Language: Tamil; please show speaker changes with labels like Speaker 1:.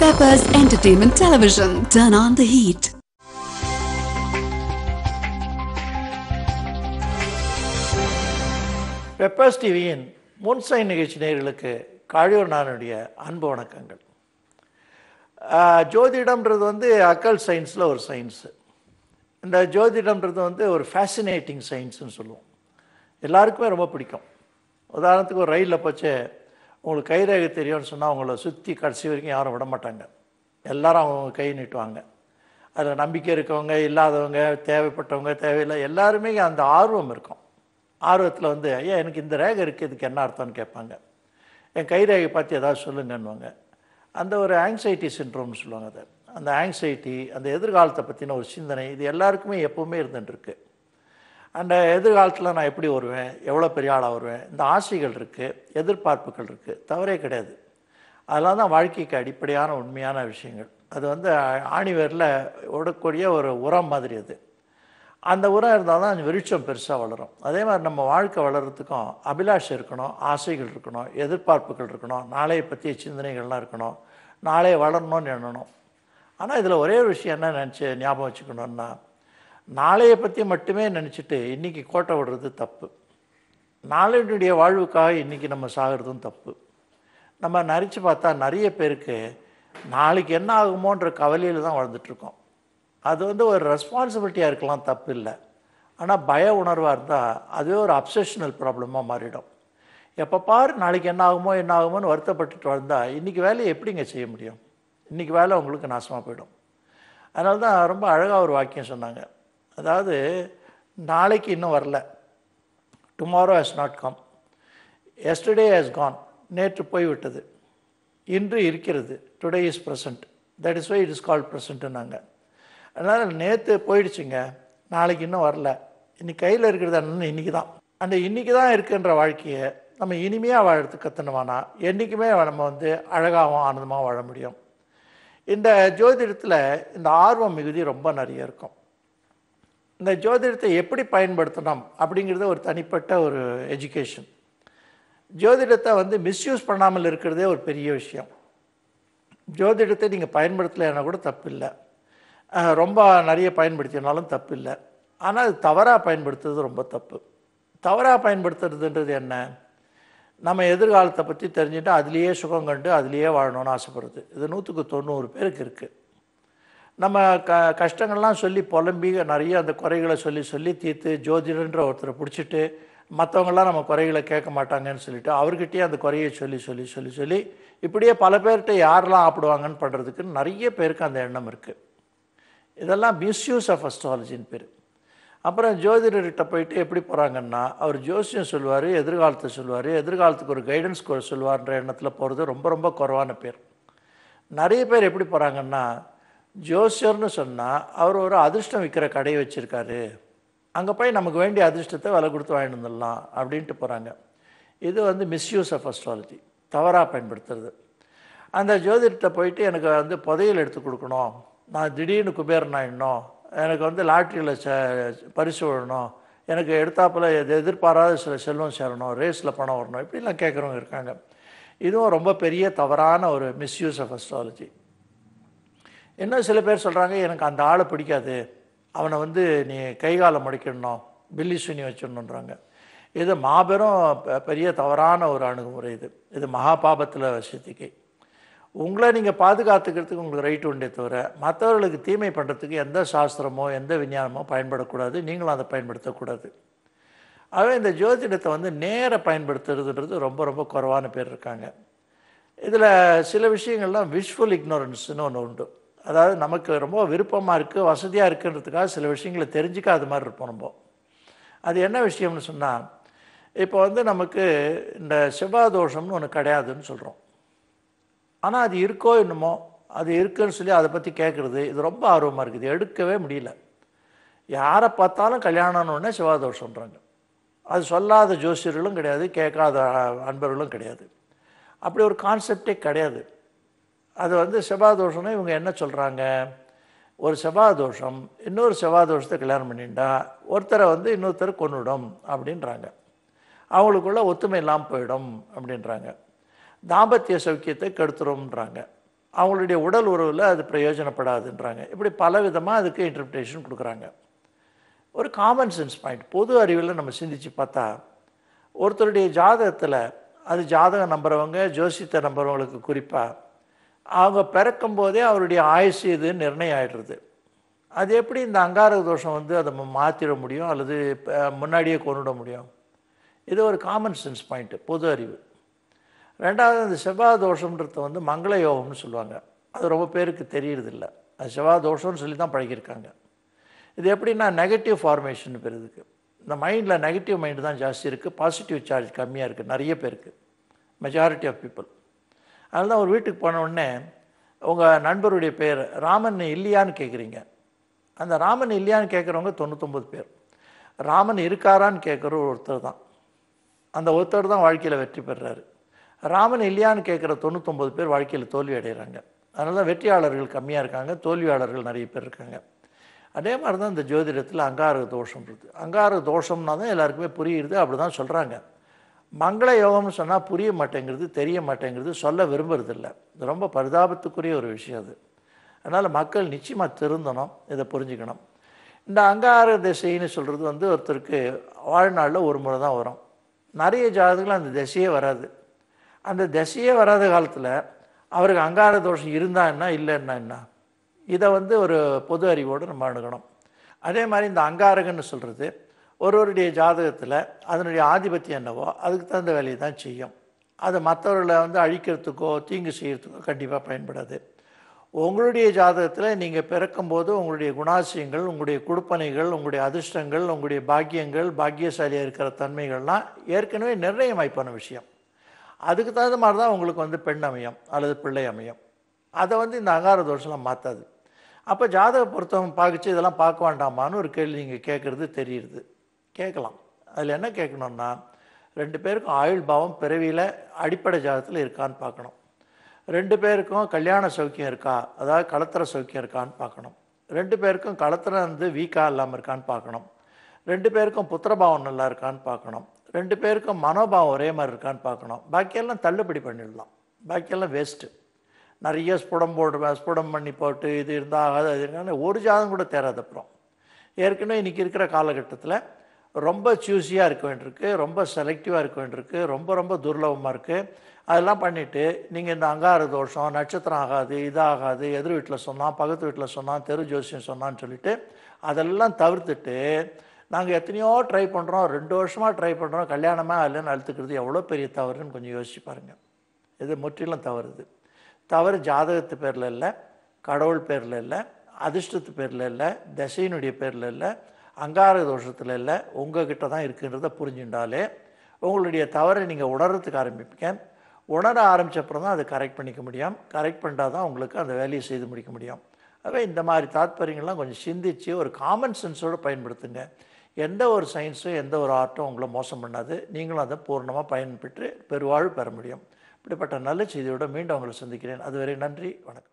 Speaker 1: Peppers Entertainment Television. Turn on the heat.
Speaker 2: Peppers டிவியின் முன்சை நிகழ்ச்சி நேயர்களுக்கு காழியூர் நானுடைய அன்பு வணக்கங்கள் ஆஹ், ஜோதிடம்ன்றது வந்து அக்கல் சயின்ஸில் ஒரு சயின்ஸு இந்த ஜோதிடம்ன்றது வந்து ஒரு ஃபேசினேட்டிங் சயின்ஸ்னு சொல்லுவோம் எல்லாருக்குமே ரொம்ப பிடிக்கும் உதாரணத்துக்கு ஒரு ரயிலில் போச்சு உங்களுக்கு கைரேகை தெரியும்னு சொன்னால் அவங்கள சுற்றி கடைசி வரைக்கும் யாரும் விட மாட்டாங்க எல்லாரும் அவங்க கை நீட்டுவாங்க அதில் நம்பிக்கை இருக்கவங்க இல்லாதவங்க தேவைப்பட்டவங்க தேவையில்லை எல்லாருமே அந்த ஆர்வம் இருக்கும் ஆர்வத்தில் வந்து ஐயா எனக்கு இந்த ரேகை இருக்குது இதுக்கு என்ன அர்த்தம்னு கேட்பாங்க என் கை ரேகை பார்த்து ஏதாவது சொல்லுங்கன்னுவாங்க அந்த ஒரு ஆங்ஸைட்டி சின்ட்ரோம்னு சொல்லுவாங்க அதை அந்த ஆங்ஸைட்டி அந்த எதிர்காலத்தை பற்றின ஒரு சிந்தனை இது எல்லாருக்குமே எப்போவுமே இருந்துட்டுருக்கு அந்த எதிர்காலத்தில் நான் எப்படி வருவேன் எவ்வளோ பெரிய ஆளாக வருவேன் இந்த ஆசைகள் இருக்குது எதிர்பார்ப்புகள் இருக்குது தவறே கிடையாது அதெல்லாம் தான் வாழ்க்கைக்கு அடிப்படையான உண்மையான விஷயங்கள் அது வந்து ஆணிவேரில் விடக்கூடிய ஒரு உரம் மாதிரி அது அந்த உரம் இருந்தால் தான் விருட்சம் பெருசாக வளரும் அதே மாதிரி நம்ம வாழ்க்கை வளர்கிறதுக்கும் அபிலாஷை இருக்கணும் ஆசைகள் இருக்கணும் எதிர்பார்ப்புகள் இருக்கணும் நாளைய பற்றிய சிந்தனைகள்லாம் இருக்கணும் நாளே வளரணும்னு எண்ணணும் ஆனால் இதில் ஒரே ஒரு விஷயம் என்ன நினச்சி ஞாபகம் வச்சுக்கணுன்னா நாளைய பற்றி மட்டுமே நினச்சிட்டு இன்றைக்கி கோட்டை விடுறது தப்பு நாளையுடைய வாழ்வுக்காக இன்றைக்கி நம்ம சாகிறதும் தப்பு நம்ம நினச்சி பார்த்தா நிறைய பேருக்கு நாளைக்கு என்ன ஆகுமோன்ற கவலையில் தான் வாழ்ந்துட்டுருக்கோம் அது வந்து ஒரு ரெஸ்பான்சிபிலிட்டியாக இருக்கலாம் தப்பு இல்லை ஆனால் பய உணர்வாக இருந்தால் அதுவே ஒரு அப்சஷனல் ப்ராப்ளமாக மாறிடும் எப்போ பாரு நாளைக்கு என்ன ஆகுமோ என்ன ஆகுமோன்னு வருத்தப்பட்டுட்டு வந்தால் இன்றைக்கி வேலையை எப்படிங்க செய்ய முடியும் இன்றைக்கி வேலை உங்களுக்கு நாசமாக போயிடும் அதனால தான் ரொம்ப அழகாக ஒரு வாக்கியம் சொன்னாங்க அதாவது நாளைக்கு இன்னும் வரல tomorrow has not come yesterday has gone நேற்று போய்விட்டது இன்று இருக்கிறது today is present that is why it is called ப்ரெசண்ட்டுன்னாங்க அதனால் நேற்று போயிடுச்சுங்க நாளைக்கு இன்னும் வரல இன்னைக்கு கையில் இருக்கிறது என்னன்னு இன்றைக்கி தான் அந்த இன்றைக்கி தான் இருக்குன்ற வாழ்க்கையை நம்ம இனிமையாக வாழறதுக்கு கற்றுனோம்னா என்றைக்குமே நம்ம வந்து அழகாகவும் ஆனந்தமாக வாழ முடியும் இந்த ஜோதிடத்தில் இந்த ஆர்வம் மிகுதி ரொம்ப நிறைய இருக்கும் இந்த ஜோதிடத்தை எப்படி பயன்படுத்தணும் அப்படிங்கிறது ஒரு தனிப்பட்ட ஒரு எஜுகேஷன் ஜோதிடத்தை வந்து மிஸ்யூஸ் பண்ணாமல் இருக்கிறதே ஒரு பெரிய விஷயம் ஜோதிடத்தை நீங்கள் பயன்படுத்தலைன்னா கூட தப்பு இல்லை அஹ் ரொம்ப நிறைய பயன்படுத்தினாலும் தப்பு இல்லை ஆனால் அது தவறாக பயன்படுத்துறது ரொம்ப தப்பு தவறாக பயன்படுத்துறதுன்றது என்ன நம்ம எதிர்காலத்தை பற்றி தெரிஞ்சுட்டு அதுலேயே சுகம் கண்டு அதுலேயே வாழணும்னு ஆசைப்படுறது இது நூற்றுக்கு தொண்ணூறு பேருக்கு இருக்குது நம்ம க கஷ்டங்கள்லாம் சொல்லி புலம்பி நிறைய அந்த குறைகளை சொல்லி சொல்லி தீர்த்து ஜோதிடன்ற ஒருத்தரை பிடிச்சிட்டு மற்றவங்களாம் நம்ம குறைகளை கேட்க மாட்டாங்கன்னு சொல்லிட்டு அவர்கிட்டயே அந்த குறையை சொல்லி சொல்லி சொல்லி சொல்லி இப்படியே பல பேர்கிட்ட யாரெல்லாம் ஆப்பிடுவாங்கன்னு பண்ணுறதுக்கு நிறைய பேருக்கு அந்த எண்ணம் இருக்குது இதெல்லாம் மிஸ்யூஸ் ஆஃப் அஸ்ட்ராலஜின்னு பேர் அப்புறம் ஜோதிடர்கிட்ட போயிட்டு எப்படி போகிறாங்கன்னா அவர் ஜோசியம் சொல்லுவார் எதிர்காலத்தை சொல்லுவார் எதிர்காலத்துக்கு ஒரு கைடன்ஸ் சொல்லுவார்ன்ற எண்ணத்தில் போகிறது ரொம்ப ரொம்ப குறைவான பேர் நிறைய பேர் எப்படி போகிறாங்கன்னா ஜோசியர்னு சொன்னால் அவர் ஒரு அதிர்ஷ்டம் விற்கிற கடையை வச்சுருக்காரு அங்கே போய் நமக்கு வேண்டிய அதிர்ஷ்டத்தை விலை கொடுத்து வாங்கிட்டு வந்துடலாம் அப்படின்ட்டு போகிறாங்க இது வந்து மிஸ்யூஸ் ஆஃப் அஸ்ட்ராலஜி தவறாக பயன்படுத்துறது அந்த ஜோதிடத்தை போயிட்டு எனக்கு வந்து புதையல் எடுத்து கொடுக்கணும் நான் திடீர்னு குபேரன் ஆயிடணும் எனக்கு வந்து லாட்ரியில் ச பரிசு விழணும் எனக்கு எடுத்தாப்புல எது எதிர்பாராத சில செல்வம் சேரணும் ரேஸில் பணம் வரணும் இப்படிலாம் கேட்குறவங்க இருக்காங்க இதுவும் ரொம்ப பெரிய தவறான ஒரு மிஸ்யூஸ் ஆஃப் அஸ்ட்ராலஜி இன்னும் சில பேர் சொல்கிறாங்க எனக்கு அந்த ஆளை பிடிக்காது அவனை வந்து நீ கைகாலம் முடிக்கணும் பில்லி சுனி வச்சிடணுன்றாங்க இது மாபெரும் பெ- பெரிய தவறான ஒரு அணுகுமுறை இது இது மகா பாபத்தில் சித்திக்கை உங்களை நீங்கள் பாதுகாத்துக்கிறதுக்கு உங்களுக்கு ரைட் உண்டே தவிர மற்றவர்களுக்கு தீமை பண்ணுறதுக்கு எந்த சாஸ்திரமோ எந்த விஞ்ஞானமோ பயன்படக்கூடாது நீங்களும் அதை பயன்படுத்தக்கூடாது ஆகவே இந்த ஜோதிடத்தை வந்து நேர பயன்படுத்துறதுன்றது ரொம்ப ரொம்ப குறைவான பேர் இருக்காங்க இதில் சில விஷயங்கள்லாம் விஷுவல் இக்னோரன்ஸ்னு ஒன்று உண்டு அதாவது நமக்கு ரொம்ப விருப்பமாக இருக்குது வசதியாக இருக்குன்றதுக்காக சில விஷயங்களை தெரிஞ்சுக்காத மாதிரி இருப்போம் நம்ம அது என்ன விஷயம்னு சொன்னால் இப்போ வந்து நமக்கு இந்த செவ்வாய் தோஷம்னு ஒன்று கிடையாதுன்னு சொல்கிறோம் ஆனால் அது இருக்கோ என்னமோ அது இருக்குன்னு சொல்லி அதை பற்றி கேட்குறது இது ரொம்ப ஆர்வமாக இருக்குது எடுக்கவே முடியல யாரை பார்த்தாலும் கல்யாணம்னு உடனே செவ்வாய் தோஷம்ன்றாங்க அது சொல்லாத ஜோசியர்களும் கிடையாது கேட்காத அன்பர்களும் கிடையாது அப்படி ஒரு கான்செப்டே கிடையாது அது வந்து செவ்வாய் தோஷம்னா இவங்க என்ன சொல்கிறாங்க ஒரு செவ்வாய் தோஷம் இன்னொரு செவ்வாய் தோஷத்தை கல்யாணம் பண்ணிட்டா ஒருத்தரை வந்து இன்னொருத்தர் கொன்னுடும் அப்படின்றாங்க அவங்களுக்குள்ள ஒத்துமை இல்லாமல் போயிடும் அப்படின்றாங்க தாம்பத்திய சௌக்கியத்தை கெடுத்துரும்ன்றாங்க அவங்களுடைய உடல் உறவில் அது பிரயோஜனப்படாதுன்றாங்க இப்படி பல விதமாக அதுக்கு இன்டர்பிரேஷன் கொடுக்குறாங்க ஒரு காமன் சென்ஸ் பாயிண்ட் பொது அறிவில் நம்ம சிந்திச்சு பார்த்தா ஒருத்தருடைய ஜாதகத்தில் அது ஜாதகம் நம்புறவங்க ஜோசியத்தை நம்புறவங்களுக்கு குறிப்பாக அவங்க பிறக்கும் போதே அவருடைய ஆயுசு இது நிர்ணயம் ஆயிடுறது அது எப்படி இந்த அங்காரக தோஷம் வந்து அதை மாற்றிட முடியும் அல்லது ப- முன்னாடியே கொண்டுட முடியும் இது ஒரு காமன் சென்ஸ் பாயிண்ட்டு பொது அறிவு ரெண்டாவது அந்த செவ்வாய் தோஷம்ன்றத வந்து மங்கள யோகம்னு சொல்லுவாங்க அது ரொம்ப பேருக்கு தெரியறதில்ல அது செவ்வாய் தோஷம்னு சொல்லி தான் பழகியிருக்காங்க இது எப்படின்னா நெகட்டிவ் ஃபார்மேஷன் பேர் இதுக்கு இந்த மைண்டில் நெகட்டிவ் மைண்டு தான் ஜாஸ்தி இருக்குது பாசிட்டிவ் சார்ஜ் கம்மியாக இருக்குது நிறைய பேருக்கு மெஜாரிட்டி ஆஃப் பீப்புள் அதனால தான் ஒரு வீட்டுக்கு போன உடனே உங்கள் நண்பருடைய பேர் ராமன் இல்லையான்னு கேட்குறீங்க அந்த ராமன் இல்லையான்னு கேட்குறவங்க தொண்ணூத்தொம்பது பேர் ராமன் இருக்காரான்னு கேட்குற ஒருத்தர் தான் அந்த ஒருத்தர் தான் வாழ்க்கையில் வெற்றி பெறுறாரு ராமன் இல்லையான்னு கேட்குற தொண்ணூத்தொம்பது பேர் வாழ்க்கையில் தோல்வி அடைகிறாங்க அதனால தான் வெற்றியாளர்கள் கம்மியாக இருக்காங்க தோல்வியாளர்கள் நிறைய பேர் இருக்காங்க அதே மாதிரி தான் இந்த ஜோதிடத்தில் அங்காரக தோஷம்ன்றது அங்காரக தோஷம்னா தான் எல்லாருக்குமே புரியுது அப்படி தான் சொல்கிறாங்க மங்கள யோகம்னு சொன்னால் புரிய மாட்டேங்கிறது தெரிய மாட்டேங்கிறது சொல்ல விரும்புறதில்ல இது ரொம்ப பரிதாபத்துக்குரிய ஒரு விஷயம் அது அதனால் மக்கள் நிச்சயமாக திருந்தணும் இதை புரிஞ்சுக்கணும் இந்த அங்கார திசைன்னு சொல்கிறது வந்து ஒருத்தருக்கு வாழ்நாளில் ஒரு முறை தான் வரும் நிறைய ஜாதகங்கள் அந்த திசையே வராது அந்த திசையே வராத காலத்தில் அவருக்கு அங்கார தோஷம் இருந்தா என்ன இல்லைன்னா என்ன இதை வந்து ஒரு பொது அறிவோடு நம்ம அணுகணும் அதே மாதிரி இந்த அங்காரகன்னு சொல்கிறது ஒருவருடைய ஜாதகத்தில் அதனுடைய ஆதிபத்தியம் என்னவோ அதுக்கு தகுந்த வேலையை தான் செய்யும் அது மற்றவர்களை வந்து அழிக்கிறதுக்கோ தீங்கு செய்யறதுக்கோ கண்டிப்பாக பயன்படாது உங்களுடைய ஜாதகத்தில் நீங்கள் பிறக்கும்போது உங்களுடைய குணாசியங்கள் உங்களுடைய கொடுப்பனைகள் உங்களுடைய அதிர்ஷ்டங்கள் உங்களுடைய பாக்கியங்கள் பாக்கியசாலியாக இருக்கிற தன்மைகள்லாம் ஏற்கனவே நிர்ணயமாய் போன விஷயம் அதுக்கு தகுந்த மாதிரி தான் உங்களுக்கு வந்து பெண் அமையும் அல்லது பிள்ளை அமையும் அதை வந்து இந்த அகார தோஷம்லாம் மாற்றாது அப்போ ஜாதக பொருத்தம் பார்க்குச்சு இதெல்லாம் பார்க்க வேண்டாமான்னு ஒரு கேள்வி நீங்கள் கேட்குறது தெரியுது கேட்கலாம் அதில் என்ன கேட்கணும்னா ரெண்டு பேருக்கும் ஆயுள் பாவம் பிறவியில் அடிப்படை ஜாதகத்தில் இருக்கான்னு பார்க்கணும் ரெண்டு பேருக்கும் கல்யாண சௌக்கியம் இருக்கா அதாவது கலத்திர சௌக்கியம் இருக்கான்னு பார்க்கணும் ரெண்டு பேருக்கும் கலத்திரம் வந்து வீக்காக இல்லாமல் இருக்கான்னு பார்க்கணும் ரெண்டு பேருக்கும் புத்திரபாவம் நல்லா இருக்கான்னு பார்க்கணும் ரெண்டு பேருக்கும் மனோபாவம் ஒரே மாதிரி இருக்கான்னு பார்க்கணும் பாக்கியெல்லாம் தள்ளுபடி பண்ணிடலாம் பாக்கியெல்லாம் வேஸ்ட்டு நிறைய ஸ்புடம் போடுவேன் ஸ்புடம் பண்ணி போட்டு இது இருந்தால் ஆகாது அது இருந்தால் ஒரு ஜாதகம் கூட தேராது அப்புறம் ஏற்கனவே இன்றைக்கி இருக்கிற காலகட்டத்தில் ரொம்ப சூஸியாக இருக்க வேண்டியிருக்கு ரொம்ப செலக்டிவாக இருக்க வேண்டியிருக்கு ரொம்ப ரொம்ப துர்லபமாக இருக்குது அதெல்லாம் பண்ணிவிட்டு நீங்கள் இந்த அங்கார தோஷம் நட்சத்திரம் ஆகாது இதாகாது எதிர் வீட்டில் சொன்னான் பக்கத்து வீட்டில் சொன்னான் தெரு ஜோசியம் சொன்னான்னு சொல்லிட்டு அதெல்லாம் தவிர்த்துட்டு நாங்கள் எத்தனையோ ட்ரை பண்ணுறோம் ரெண்டு வருஷமாக ட்ரை பண்ணுறோம் கல்யாணமே இல்லைன்னு அழுத்துக்கிறது எவ்வளோ பெரிய தவறுன்னு கொஞ்சம் யோசிச்சு பாருங்கள் இது முற்றிலும் தவறுது தவறு ஜாதகத்து பேரில் இல்லை கடவுள் பேரில் இல்லை அதிர்ஷ்டத்து பேரில் இல்லை தசையினுடைய பேரில் இல்லை அங்கார தோஷத்தில் இல்லை உங்ககிட்ட தான் இருக்குன்றதை புரிஞ்சுட்டாலே உங்களுடைய தவறை நீங்கள் உணர்றதுக்கு ஆரம்பிப்பீங்க உணர ஆரம்பிச்சப்புறம் தான் அதை கரெக்ட் பண்ணிக்க முடியும் கரெக்ட் பண்ணிட்டால் தான் உங்களுக்கு அந்த வேலையை செய்து முடிக்க முடியும் ஆகவே இந்த மாதிரி தாத்பரியங்கள்லாம் கொஞ்சம் சிந்திச்சு ஒரு காமன் சென்ஸோடு பயன்படுத்துங்க எந்த ஒரு சயின்ஸும் எந்த ஒரு ஆர்ட்டும் உங்களை மோசம் பண்ணாது நீங்களும் அதை பூர்ணமாக பயன்பெற்று பெருவாழ்வு பெற முடியும் இப்படிப்பட்ட நல்ல செய்தியோடு மீண்டும் உங்களை சந்திக்கிறேன் அதுவரை நன்றி வணக்கம்